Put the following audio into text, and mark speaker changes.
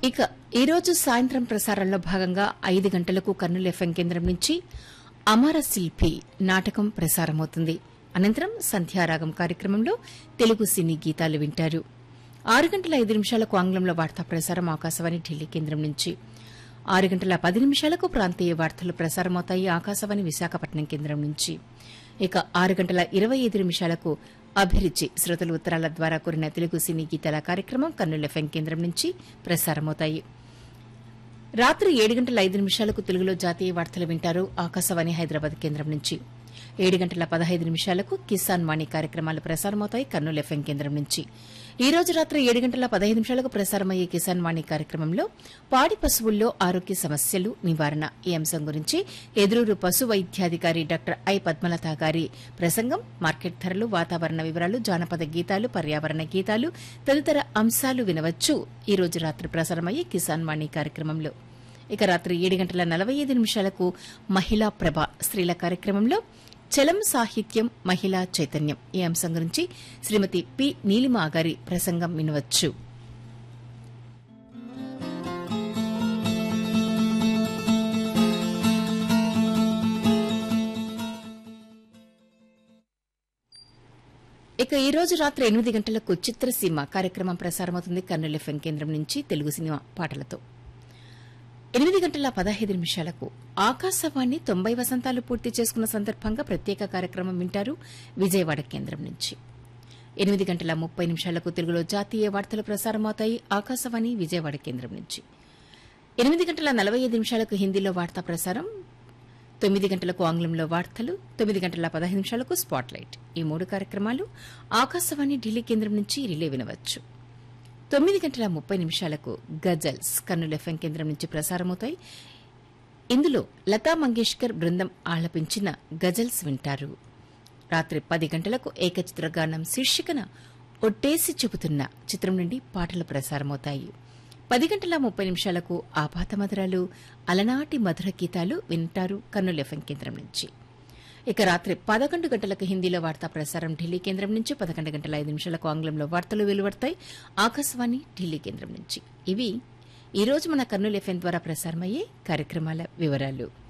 Speaker 1: ఇక ఈరోజు సాయంత్రం ప్రసారంలో భాగంగా ఐదు గంటలకు కర్నూలు ఎఫ్ఎం కేంద్రం నుంచి అమర శిల్పి నాటకం ప్రసారమవుతుంది అనంతరం సంధ్యారాగం కార్యక్రమంలో తెలుగు సినీ గీతాలు వింటారు ఆరు గంటల ఐదు నిమిషాలకు ఆంగ్లంలో వార్తా ప్రసారం ఆకాశవాణి ఢిల్లీ కేంద్రం నుంచి ఆరు గంటల పది నిమిషాలకు ప్రాంతీయ వార్తలు ప్రసారమవుతాయి ఆకాశవాణి విశాఖపట్నం కేంద్రం నుంచి ఇక ఆరు గంటల ఇరవై ఐదు నిమిషాలకు అభిరుచి శ్రోతలు ఉత్తరాల ద్వారా కూరిన తెలుగు సినీ గీతాల కార్యక్రమం కర్నూలు ఎఫ్ఎం కేంద్రం నుంచి ప్రసారమవుతాయి రాత్రి ఏడు గంటల ఐదు నిమిషాలకు తెలుగులో జాతీయ వార్తలు వింటారు ఆకాశవాణి హైదరాబాద్ కేంద్రం నుంచి ఏడు గంటల పదహైదు నిమిషాలకు కిసాన్ వాణి కార్యక్రమాలు ప్రసారమవుతాయి కర్నూలు ఎఫ్ఎం కేంద్రం నుంచి ఈ రోజు రాత్రి ఏడు గంటల పదహైదు నిమిషాలకు ప్రసారమయ్యే కిసాన్ వాణి కార్యక్రమంలో పాడి పశువుల్లో ఆరోగ్య సమస్యలు నివారణ ఈ అంశం గురించి ఎదురూరు పశు వైద్యాధికారి డాక్టర్ ఐ పద్మలత గారి ప్రసంగం మార్కెట్ ధరలు వాతావరణ వివరాలు జానపద గీతాలు పర్యావరణ గీతాలు తదితర అంశాలు వినవచ్చు ఈ రోజు రాత్రి ప్రసారమయ్యే కిసాన్ వాణి కార్యక్రమంలో ఇక రాత్రి ఏడు గంటల నలభై ఐదు నిమిషాలకు మహిళా ప్రభ స్త్రీల కార్యక్రమంలో చలం సాహిత్యం మహిళా చైతన్యం ఈ అంశం గురించి శ్రీమతి పి నీలిమా గారి ప్రసంగం వినవచ్చు ఇక ఈ రోజు రాత్రి ఎనిమిది గంటలకు చిత్రసీమ కార్యక్రమం ప్రసారమవుతుంది కర్నూలు ఎఫ్ఎం కేంద్రం నుంచి తెలుగు సినిమా పాటలతో ఎనిమిది గంటల పదహైదు నిమిషాలకు ఆకాశవాణి తొంభై వసంతాలు పూర్తి చేసుకున్న సందర్భంగా ప్రత్యేక కార్యక్రమం వింటారు విజయవాడ కేంద్రం నుంచి ఎనిమిది గంటల ముప్పై నిమిషాలకు తెలుగులో జాతీయ వార్తలు ప్రసారమవుతాయి ఆకాశవాణి విజయవాడ కేంద్రం నుంచి ఎనిమిది గంటల నలభై ఐదు నిమిషాలకు హిందీలో వార్తా ప్రసారం తొమ్మిది గంటలకు ఆంగ్లంలో వార్తలు తొమ్మిది గంటల పదహైదు నిమిషాలకు స్పాట్లైట్ ఈ మూడు కార్యక్రమాలు ఆకాశవాణి ఢిల్లీ కేంద్రం నుంచి రిలే వినవచ్చు తొమ్మిది గంటల ముప్పై నిమిషాలకు గజల్స్ కర్నూలు ఎఫ్ఎం కేంద్రం నుంచి ప్రసారమవుతాయి ఇందులో లతా మంగేష్కర్ బృందం ఆలపించిన గజల్స్ వింటారు రాత్రి పది గంటలకు ఏకచిత్రగానం శీర్షికన ఒట్టేసి చెబుతున్న చిత్రం నుండి పాటలు ప్రసారమవుతాయి పది గంటల ముప్పై నిమిషాలకు ఆపాత మధురాలు అలనాటి మధుర గీతాలు వింటారు కర్నూలు ఎఫ్ఎం కేంద్రం నుంచి ఇక రాత్రి పదకొండు గంటలకు హిందీలో వార్తా ప్రసారం ఢిల్లీ కేంద్రం నుంచి పదకొండు గంటల ఐదు నిమిషాలకు ఆంగ్లంలో వార్తలు వెలువడతాయి ఆకాశవాణి ఢిల్లీ కేంద్రం నుంచి ఇవి ఈ రోజు మన కర్నూలు ఎఫ్ఎం ద్వారా ప్రసారమయ్యే కార్యక్రమాల వివరాలు